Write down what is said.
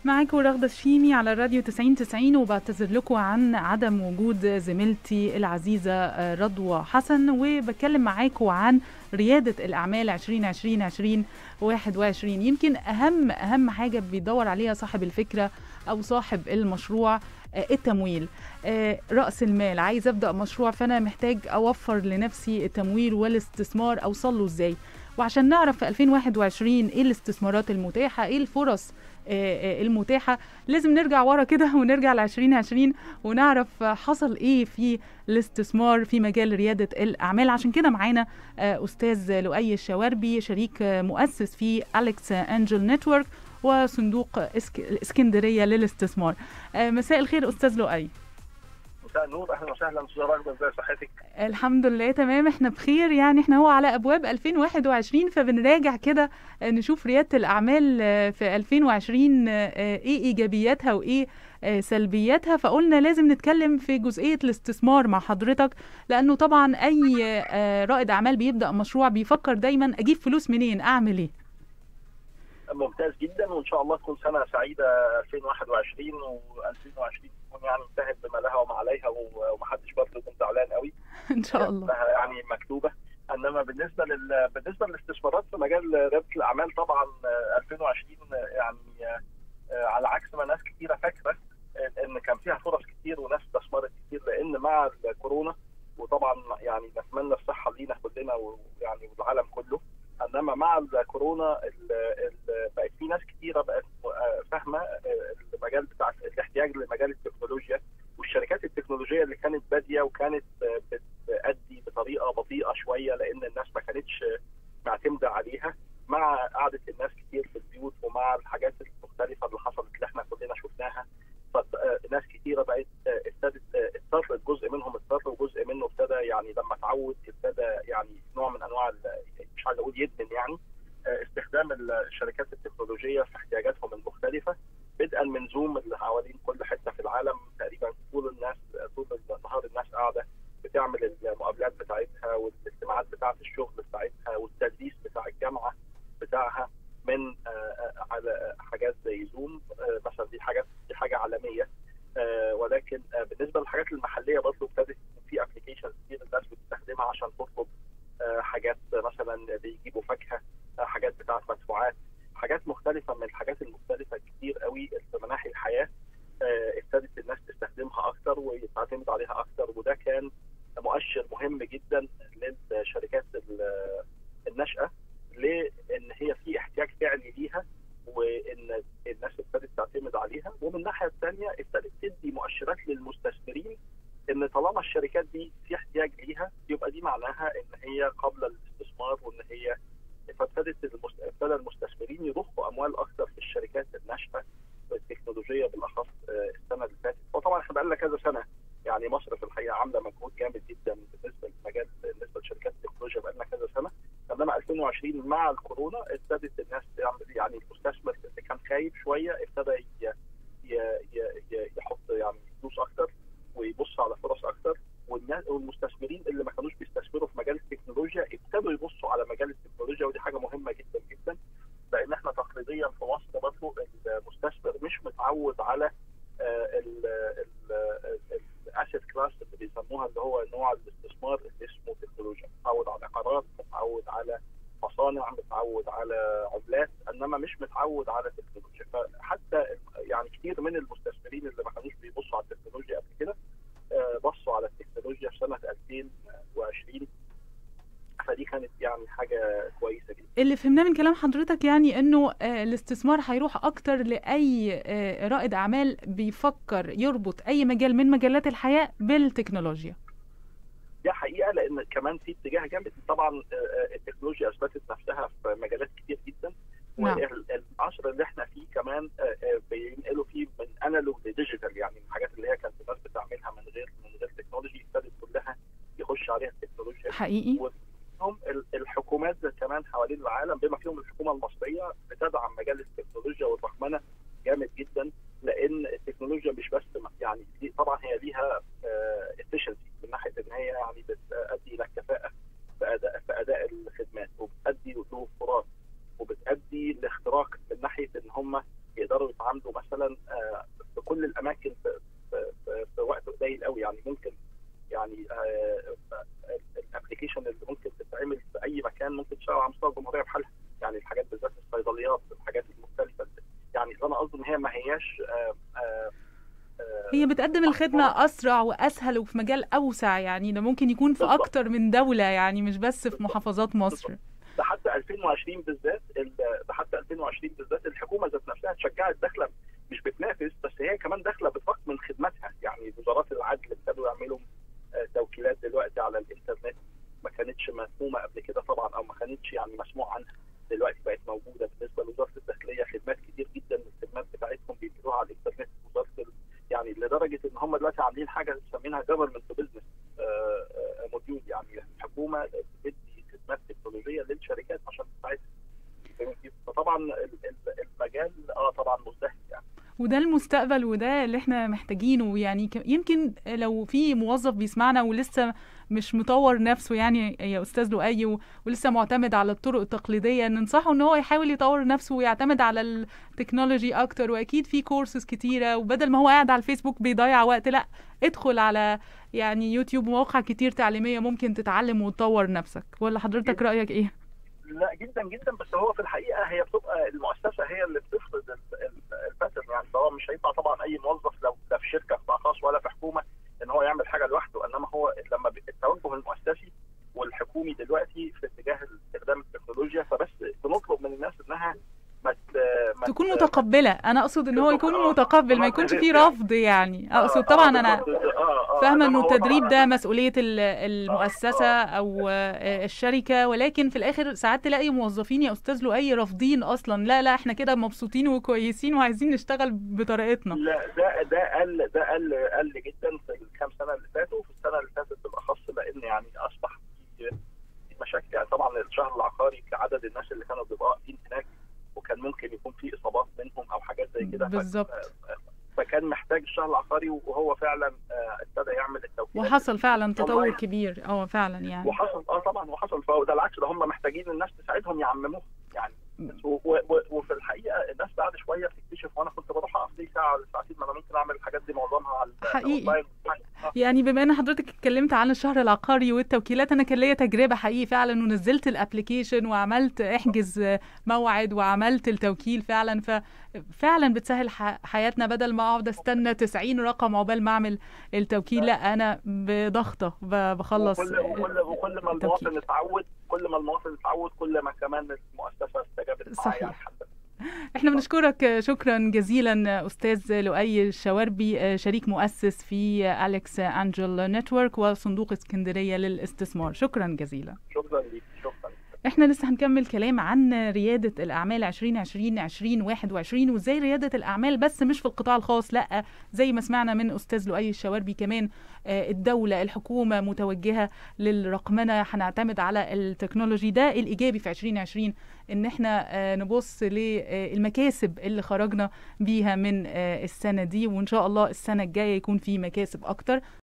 معاكم رغدة الشيمي على الراديو 90 90 وبعتذر لكم عن عدم وجود زميلتي العزيزة رضوى حسن وبتكلم معاكم عن ريادة الأعمال 2020 2021 يمكن أهم أهم حاجة بيدور عليها صاحب الفكرة أو صاحب المشروع التمويل رأس المال عايز أبدأ مشروع فأنا محتاج أوفر لنفسي التمويل والاستثمار أوصل له إزاي وعشان نعرف في 2021 ايه الاستثمارات المتاحه ايه الفرص المتاحه لازم نرجع ورا كده ونرجع ل 2020 ونعرف حصل ايه في الاستثمار في مجال رياده الاعمال عشان كده معانا استاذ لؤي الشواربي شريك مؤسس في اليكس انجل نتورك وصندوق اسكندريه للاستثمار مساء الخير استاذ لؤي مساء النور اهلا وسهلا استاذه رغده ازي صحتك الحمم لله تمام احنا بخير يعني احنا هو على ابواب 2021 فبنراجع كده نشوف رياده الاعمال في 2020 ايه ايجابياتها وايه سلبياتها فقلنا لازم نتكلم في جزئيه الاستثمار مع حضرتك لانه طبعا اي رائد اعمال بيبدا مشروع بيفكر دايما اجيب فلوس منين اعمل ايه ممتاز جدا وان شاء الله تكون سنه سعيده 2021 و2020 تكون يعني انتهت بما لها وما عليها ومحدش برضه يكون زعلان قوي ان شاء الله يعني مكتوبه انما بالنسبه لل بالنسبه للاستثمارات في مجال رياده الاعمال طبعا 2020 يعني على عكس ما ناس كثيره فاكره ان كان فيها فرص كتير وناس استثمرت كتير لان مع الكورونا وطبعا يعني نتمنى الصحه لينا كلنا ويعني والعالم كله انما مع الكورونا بقت في ناس كتيره بقت فاهمه المجال بتاع الاحتياج لمجال التكنولوجيا والشركات التكنولوجيه اللي كانت باديه وكانت بتأدي بطريقه بطيئه شويه لان الناس ما كانتش معتمده عليها مع قعده الناس كتير في البيوت ومع الحاجات المختلفه اللي حصلت اللي احنا كلنا شفناها فناس كتيره بقت ابتدت اضطرت جزء منهم اضطر وجزء منه ابتدى يعني لما اتعود ابتدى يعني نوع من انواع مش عايز اقول يدمن يعني استخدام الشركات التكنولوجيه في احتياجاتهم المختلفه بدءا من زوم اللي حوالين كل حته في العالم تقريبا طول الناس طول النهار الناس قاعده بتعمل المقابلات بتاعتها والاجتماعات بتاعه الشغل بتاعتها والتدريس بتاع الجامعه بتاعها من على حاجات زي زوم مثلا دي حاجات دي حاجه عالميه ولكن بالنسبه للحاجات المحليه برضه ابتدت في ابلكيشنز كتير الناس بتستخدمها عشان تطلب حاجات مثلا بيجيبوا فاكهه حاجات بتاعه مدفوعات حاجات مختلفه من الحاجات المختلفه كتير قوي في مناحي الحياه ابتدت الناس تستخدمها اكتر وتعتمد عليها اكتر وده كان مؤشر مهم جدا للشركات الناشئه لان هي في احتياج فعلي ليها وان الناس ابتدت تعتمد عليها ومن الناحيه الثانيه ابتدت تدي مؤشرات للمستثمرين ان طالما الشركات دي في احتياج ليها يبقى دي معناها ان هي قابله للاستثمار وان هي فابتدت ابتدى المستثمرين يضخوا اموال اكثر في الشركات الناشئه والتكنولوجيه بالاخص السنه اللي فاتت وطبعا احنا بقى لنا كذا سنه يعني مصر في الحقيقه عامله مجهود جامد جدا بالنسبه للمجال بالنسبه لشركات التكنولوجيا بقى لنا كذا سنه انما 2020 مع الكورونا ابتدت الناس تعمل يعني المستثمر اللي كان خايف شويه ابتدى يحط يعني فلوس اكثر ويبص على فرص اكثر والمستثمرين اللي ما كانوش بيستثمروا في مجال التكنولوجيا ابتدوا يبصوا على مجال التكنولوجيا ودي حاجه مهمه جدا جدا لان احنا تقليديا في مصر برضه المستثمر مش متعود على الاسيت كلاس اللي بيسموها اللي هو نوع الاستثمار اللي اسمه تكنولوجيا متعود على عقارات متعود على مصانع متعود على عملات انما مش متعود على تكنولوجيا فحتى يعني كتير من المستثمرين اللي ما كانوش بيبصوا على التكنولوجيا قبل كده بصوا على التكنولوجيا في سنه 2020 فدي كانت يعني حاجه كويسه جدا اللي فهمناه من كلام حضرتك يعني انه الاستثمار هيروح اكتر لاي رائد اعمال بيفكر يربط اي مجال من مجالات الحياه بالتكنولوجيا دي حقيقه لان كمان في اتجاه جامد طبعا التكنولوجيا اثبتت نفسها في مجالات كتير جدا نعم. والعصر اللي احنا فيه كمان بينقلوا فيه من انالوج لديجيتال يعني الحاجات اللي هي كانت الناس بتعملها من غير من غير تكنولوجي ابتدت كلها يخش عليها التكنولوجيا حقيقي وفيهم الحكومات كمان حوالين العالم بما فيهم الحكومه المصريه بتدعم مجال التكنولوجيا والرقمنه جامد جدا لان التكنولوجيا مش بس يعني طبعا هي ليها efficiency من ناحيه ان هي يعني بتؤدي الى كفاءه في اداء في اداء الخدمات وبتؤدي له فرص وبتؤدي لاختراق من ناحيه ان هم يقدروا يتعاملوا مثلا في كل الاماكن في, في, في, في وقت قليل قوي يعني ممكن يعني الابلكيشن اللي ممكن تتعمل في اي مكان ممكن تشتغل على مستوى الجمهوريه بحالها يعني الحاجات بالذات الصيدليات الحاجات المختلفه يعني انا قصدي ان هي ما هياش آآ آآ هي بتقدم الخدمة أسرع وأسهل وفي مجال أوسع يعني ده ممكن يكون في أكتر من دولة يعني مش بس في محافظات مصر ده حتى 2020 بالذات ده حتى 2020 بالذات الحكومة ذات نفسها اتشجعت داخلة مش بتنافس بس هي كمان داخلة بتفق من خدماتها يعني وزارات العدل ابتدوا يعملوا توكيلات دلوقتي على الانترنت ما كانتش مفهومة قبل كده طبعا أو ما كانتش يعني مسموع عنها دلوقتي بقت موجودة بالنسبة لوزارة الداخلية خدمات كتير جدا من الخدمات بتاعتهم بيديروها على الانترنت وزارة يعني لدرجه ان هم دلوقتي عاملين حاجه مسمينها جفرمنت بزنس موديول يعني الحكومه بتدي خدمات تكنولوجيه للشركات عشان تساعدها فطبعا المجال اه طبعا مزدهر يعني وده المستقبل وده اللي احنا محتاجينه يعني يمكن لو في موظف بيسمعنا ولسه مش مطور نفسه يعني يا استاذ لؤي ولسه معتمد على الطرق التقليديه ننصحه ان هو يحاول يطور نفسه ويعتمد على التكنولوجي اكتر واكيد في كورسز كتيره وبدل ما هو قاعد على الفيسبوك بيضيع وقت لا ادخل على يعني يوتيوب ومواقع كتير تعليميه ممكن تتعلم وتطور نفسك ولا حضرتك رايك ايه لا جدا جدا بس هو في الحقيقه هي بتبقى المؤسسه هي اللي بتفرض الباترن يعني سواء مش هينفع طبعا اي موظف لو لا في شركه قطاع خاص ولا في حكومه ان هو يعمل حاجه لوحده انما هو لما التوجه المؤسسي والحكومي دلوقتي في اتجاه استخدام التكنولوجيا فبس بنطلب من الناس انها ما تكون متقبله انا اقصد ان هو يكون متقبل ما يكونش فيه رفض يعني اقصد طبعا انا فاهمه انه التدريب ده مسؤوليه المؤسسه او الشركه ولكن في الاخر ساعات تلاقي موظفين يا استاذ لؤي رافضين اصلا لا لا احنا كده مبسوطين وكويسين وعايزين نشتغل بطريقتنا لا ده ده قل ده قل قل جدا في الكام سنه اللي فاتوا وفي السنه اللي فاتت بالاخص لان يعني اصبح في مشاكل يعني طبعا الشهر العقاري كعدد الناس اللي كانوا بيبقوا واقفين هناك وكان ممكن يكون في اصابات منهم او حاجات زي كده بالظبط فكان محتاج الشهر العقاري وهو فعلا ابتدى يعمل التوكيلات وحصل فعلا تطور كبير اه فعلا يعني وحصل اه طبعا وحصل فده العكس ده هم محتاجين الناس تساعدهم يعمموه يعني وفي الحقيقه الناس بعد شويه بتكتشف وانا كنت بروح اقف لي ساعه ولا ساعتين ما انا ممكن اعمل الحاجات دي معظمها على حقيقي يعني بما ان حضرتك اتكلمت عن الشهر العقاري والتوكيلات انا كان ليا تجربه حقيقي فعلا ونزلت الابلكيشن وعملت احجز موعد وعملت التوكيل فعلا ففعلا بتسهل حياتنا بدل ما اقعد استنى 90 رقم عقبال ما اعمل التوكيل لا انا بضغطه بخلص وكل وكل, وكل ما المواطن اتعود كل ما المواطن اتعود كل ما كمان المؤسسه استجابت صحيح يعني احنا بنشكرك شكرا جزيلا استاذ لؤي الشواربي شريك مؤسس في اليكس انجل نتورك وصندوق اسكندريه للاستثمار شكرا جزيلا شكرا ليك شكرا احنا لسه هنكمل كلام عن ريادة الأعمال 2020 2021 وازاي ريادة الأعمال بس مش في القطاع الخاص لا زي ما سمعنا من أستاذ لؤي الشواربي كمان الدولة الحكومة متوجهة للرقمنة هنعتمد على التكنولوجي ده الإيجابي في 2020 إن احنا نبص للمكاسب اللي خرجنا بيها من السنة دي وإن شاء الله السنة الجاية يكون في مكاسب أكتر